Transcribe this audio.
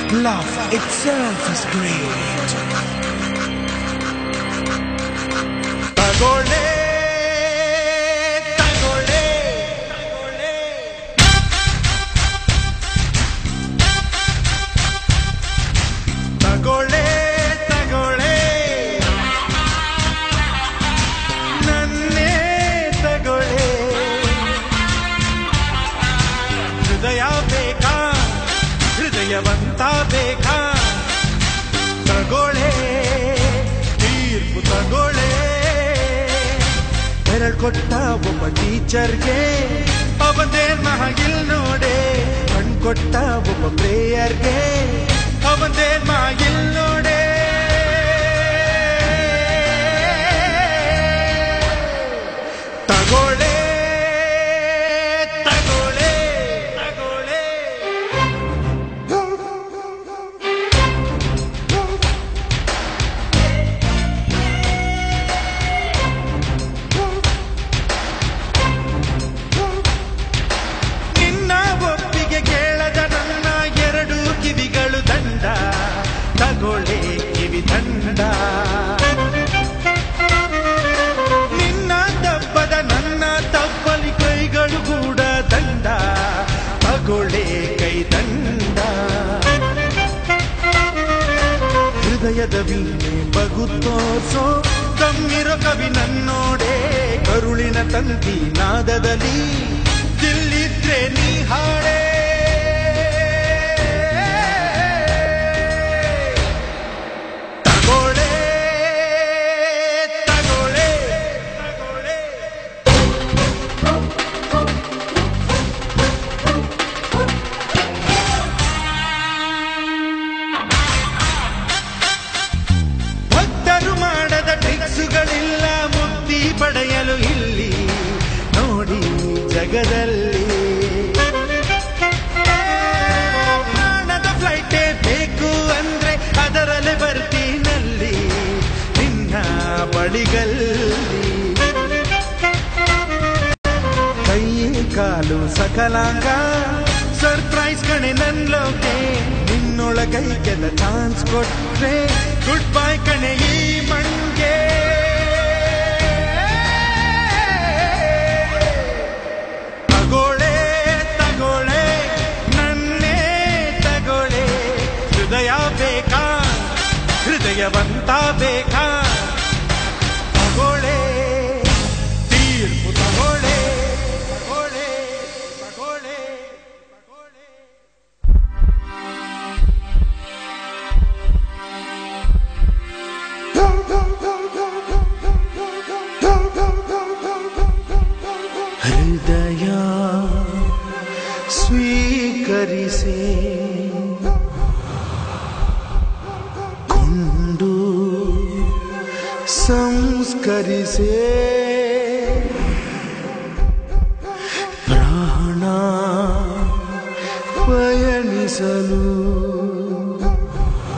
Love itself is great. ತಗೊಳ್ಳೆ ತಗೊಳ್ಳೆ ತಗೊಳ್ಳೆ ತಗೊಳ್ಳೆ ತಗೊಳ್ಳೆ ನನ್ನೇ ತಗೊಳ್ಳೆ ಹೃದಯ ಬೇಕಾ ಹೃದಯವಂತ ಬೇಕಾ ತಗೊಳ್ಳೆ ತೀರ್ಪು ತಗೊಳ್ಳೆ ಎರಡ್ ಕೊಟ್ಟ ಒಬ್ಬ ಟೀಚರ್ಗೆ ಅವನೇನ್ ಮಹಗಿಲ್ ನೋಡೆ ಕಣ್ ಕೊಟ್ಟ ಒಬ್ಬ ಪ್ಲೇಯರ್ಗೆ ಅವನೇನ್ ಮಹಗಿಲ್ ನೋಡೆ ತಗೊಳ್ಳೆ ತಗೊಳ್ಳೆ ತಗೊಳ್ಳೆ ನಿನ್ನ ಒಪ್ಪಿಗೆ ಕೇಳದ ನನ್ನ ಎರಡು ಕಿವಿಗಳು ದಂಡ ತಗೊಳ್ಳೆ ಕಿವಿ ದಂಡ ನಿನ್ನ ತಪ್ಪದ ನನ್ನ ತಪ್ಪಲಿ ಕೈಗಳು ಕೂಡ ದಂಡ ತಗೊಳ್ಳೆ ಕೈ ದಂಡ ಹೃದಯದ ವೀಣೆ ಬಗುತ್ತೋಸೋ ತಮ್ಮಿರೋ ಕವಿ ನನ್ನೋಡೆ ಕರುಳಿನ ತಂತಿ ನಾದದಲ್ಲಿ ದಿಲ್ಲಿದ್ರೆ ನೀ ಹಾಡೆ ತಗೊಳ್ಳೆ ತಗೊಳ್ಳೆ ತಗೊಳ್ಳೆ ಭಕ್ತರು ಮಾಡದ ಟ್ರಿಕ್ಸುಗಳಿಲ್ಲ ಮುಕ್ತಿ ಪಡೆಯಲು ಇಲ್ಲಿ ನೋಡಿ ಜಗದಲ್ಲಿ ಪ್ರಾಣದ ಫ್ಲೈಟೇ ಬೇಕು ಅಂದ್ರೆ ಅದರಲ್ಲೇ ಬರ್ತೀನಲ್ಲಿ ನಿನ್ನ ಬಳಿಗಲ್ಲಿ ಕೈ ಕಾಲು ಸಕಲಾಂಗ ಸರ್ಪ್ರೈಸ್ ಕಣೆ ನನ್ಲೋಕೆ ನಿನ್ನೊಳಗೈಗೆದ ಚಾನ್ಸ್ ಕೊಟ್ರೆ ಗುಡ್ ಬೈ ಕಣೆ ಈ ಮಂಗೆ ತಗೊಳ್ಳೆ ತಗೊಳ್ಳೆ ನನ್ನೇ ತಗೊಳ್ಳೆ ಹೃದಯ ಬೇಕಾ ಹೃದಯವಂತ ಬೇಕಾ ತಗೊಳ್ಳೆ ತೀರ್ಪು ತಗೊಳ್ಳೆ ತಗೊಳ್ಳೆ ತಗೊಳ್ಳೆ ತಗೊಳ್ಳೆ ಹೃದಯ ಸ್ವೀಕರಿಸೆ ಕೊಂಡು ಸಂಸ್ಕರಿಸೆ ಪ್ರಾಣ ಪಯಣಿಸಲು